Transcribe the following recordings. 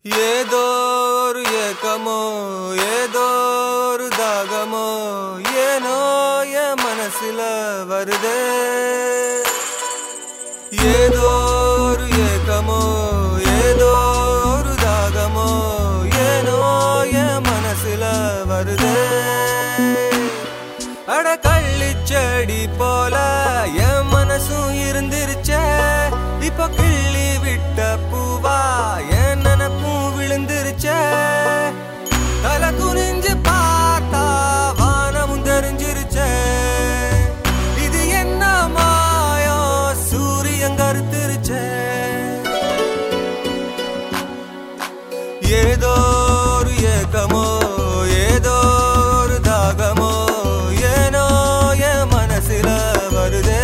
ஏதோ ஒரு ஏக்கமோ ஏதோ ஒரு தாகமோ ஏனோ என் மனசுல வருதே ஏதோ ஒரு ஏக்கமோ ஏதோ ஒரு தாகமோ ஏனோ என் மனசுல வருதே அட கள்ளிச்செடி போல என் மனசும் இருந்துருச்சே இப்ப கிள்ளி விட்ட பூவா என் நினப்பும் விழுந்துருச்சே தலை குனிஞ்சு பார்த்தா வானமும் தெரிஞ்சிருச்சே இது என்ன மாயம் சூரியன் கருத்துருச்சே ஏதோ ஒரு ஏக்கமோ ஏதோ ஒரு தாகமோ ஏனோ என் மனசுல வருதே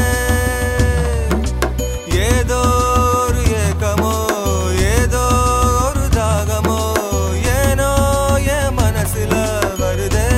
ஏதோ ஒரு ஏக்கமோ ஏதோ ஒரு தாகமோ ஏனோ என் மனசுல வருதே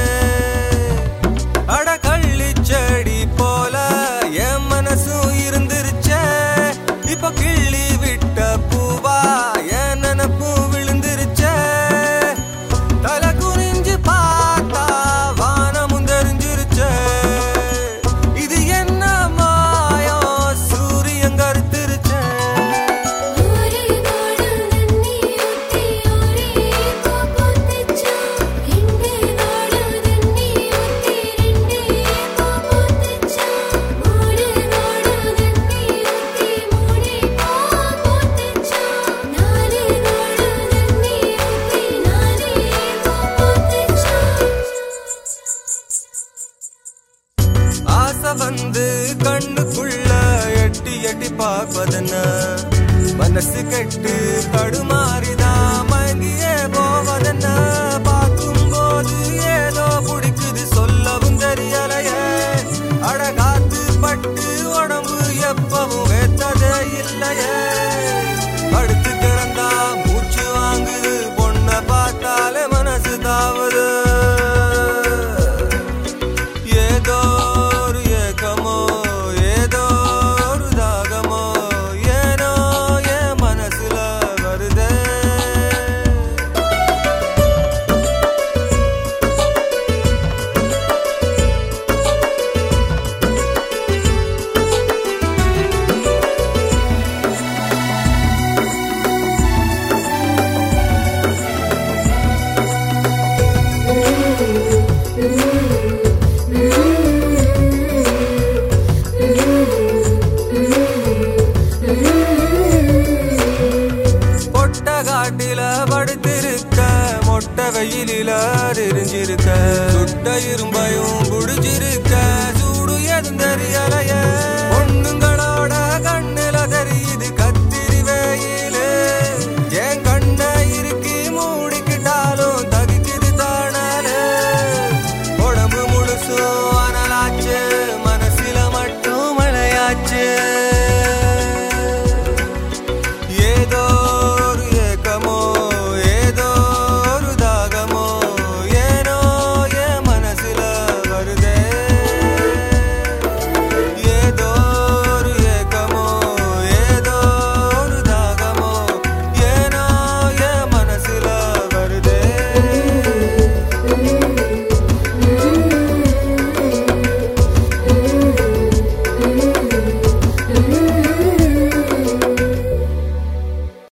அட கள்ளிச்செடி போல என் மனசும் இருந்துருச்சே இப்ப கிள்ளி விட்ட பூவா என் நினப்பும் விழுந்துருச்சே தலை குனிஞ்சு பார்த்தா வானமும் தெரிஞ்சிருச்சே இது என்ன மாயம் சூரியன் கருத்துருச்சே ஓரே நாடு தண்ணி ஊத்தி ஓரே கோபுத்தச்சா ரெண்டே நாடு தண்ணி ஊத்தி ரெண்டே கோபுத்தச்சா மூணு நாடு தண்ணி ஊத்தி மூணே கோபுத்தச்சா நாலு நாடு தண்ணி ஊத்தி நாலே கோபுத்தச்சா ஆசை வந்து கண்ணுக்குள்ள எட்டி எட்டி பார்ப்பதென்ன மனசு கெட்டு தடுமாறிதான் மயங்கியே போவதென்ன பார்க்கும்போது ஏதோ பிடிக்குது சொல்லவும் தெரியலையே அடகாத்து பட்டு உடம்பு எப்பவும் வேத்ததே இல்லையே படுத்து கிடந்தா மூச்சு வாங்குது பொண்ணை பார்த்தாலே மனசு தாவுது ஏதோ ஒரு ஏக்கமோ ஏதோ ஒரு தாகமோ ஏனோ என் மனசுல வருதே பொட்ட காட்டில படுத்திருக்க மொட்டை வெயிலில எரிஞ்சிருக்க சுட்ட இரும்பையும் குடிச்சிருக்க சூடு எதுவும் தெரியலைய பொண்ணுங்களோட கண்ணுல தெரிய